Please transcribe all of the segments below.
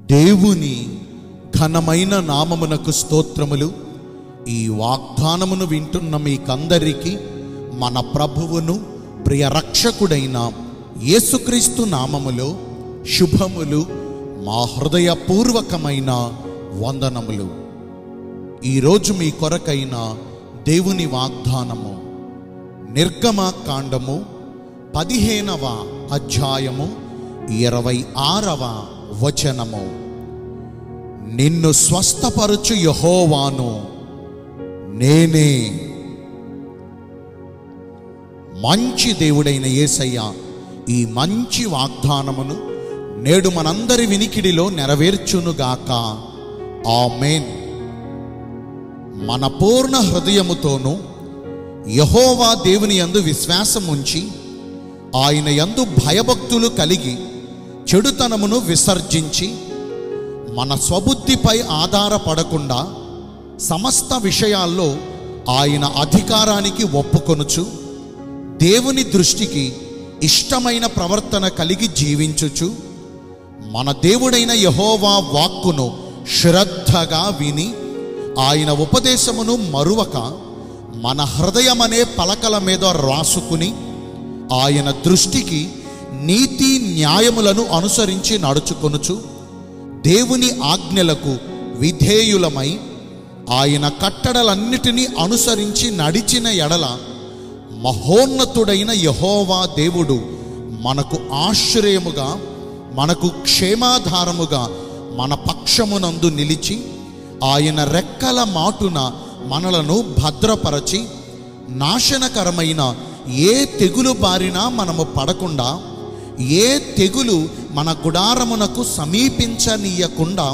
దేవుని ఘనమైన నామమునకు స్తోత్రములు ఈ వాగ్దానమును వింటున్న మీకందరికీ మన ప్రభువును ప్రియ రక్షకుడైన యేసుక్రీస్తు నామములో శుభములు మా హృదయపూర్వకమైన వందనములు ఈరోజు మీ కొరకైన దేవుని వాగ్దానము నిర్గమ కాండము పదిహేనవ అధ్యాయము ఇరవై ఆరవ వచనము నిన్ను స్వస్థపరచు యహోవాను నేనే మంచి దేవుడైన యేసయ్య ఈ మంచి వాగ్దానమును నేడు మనందరి వినికిడిలో నెరవేర్చునుగాక ఆమేన్ మన పూర్ణ హృదయముతోనూ యహోవా దేవుని యందు విశ్వాసం ఉంచి ఆయన యందు భయభక్తులు కలిగి చెడుతనమును విసర్జించి మన స్వబుద్ధిపై ఆధారపడకుండా సమస్త విషయాల్లో ఆయన అధికారానికి ఒప్పుకొనుచు దేవుని దృష్టికి ఇష్టమైన ప్రవర్తన కలిగి జీవించుచు మన దేవుడైన యహోవా వాక్కును శ్రద్ధగా విని ఆయన ఉపదేశమును మరువక మన హృదయమనే పలకల మీద రాసుకుని ఆయన దృష్టికి నీతి న్యాయములను అనుసరించి నడుచుకొనుచు దేవుని ఆజ్ఞలకు విధేయులమై ఆయన కట్టడలన్నిటినీ అనుసరించి నడిచిన ఎడల మహోన్నతుడైన యహోవా దేవుడు మనకు ఆశ్రయముగా మనకు క్షేమాధారముగా మన పక్షమునందు నిలిచి ఆయన రెక్కల మాటున మనలను భద్రపరచి నాశనకరమైన ఏ తెగులు బారినా మనము పడకుండా ఏ తెగులు మన గుడారమునకు సమీపించనీయకుండా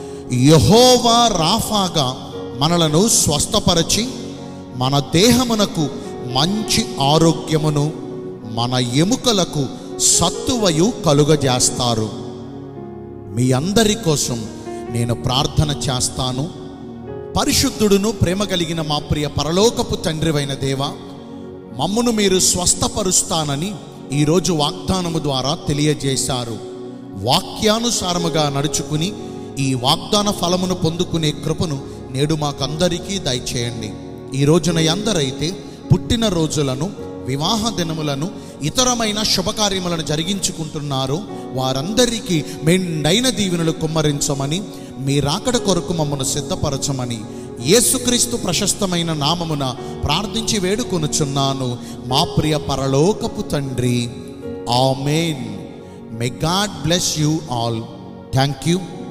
యహోవా రాఫాగా మనలను స్వస్థపరచి మన దేహమునకు మంచి ఆరోగ్యమును మన ఎముకలకు సత్తువయు కలుగజేస్తారు మీ అందరి కోసం నేను ప్రార్థన చేస్తాను పరిశుద్ధుడును ప్రేమ కలిగిన మా ప్రియ పరలోకపు తండ్రివైన దేవ మమ్మును మీరు స్వస్థపరుస్తానని ఈరోజు వాగ్దానము ద్వారా తెలియజేశారు వాక్యానుసారముగా నడుచుకుని ఈ వాగ్దాన ఫలమును పొందుకునే కృపను నేడు మాకందరికీ దయచేయండి ఈ రోజున ఎందరైతే పుట్టిన రోజులను వివాహ దినములను ఇతరమైన శుభకార్యములను జరిగించుకుంటున్నారో వారందరికీ మెండైన దీవెనలు కుమ్మరించమని మీ రాకడ కొరకు మమ్మను సిద్ధపరచమని యేసుక్రీస్తు ప్రశస్తమైన నామమున ప్రార్థించి వేడుకొనుచున్నాను మా ప్రియ పరలోకపు తండ్రి amen may God bless you all thank you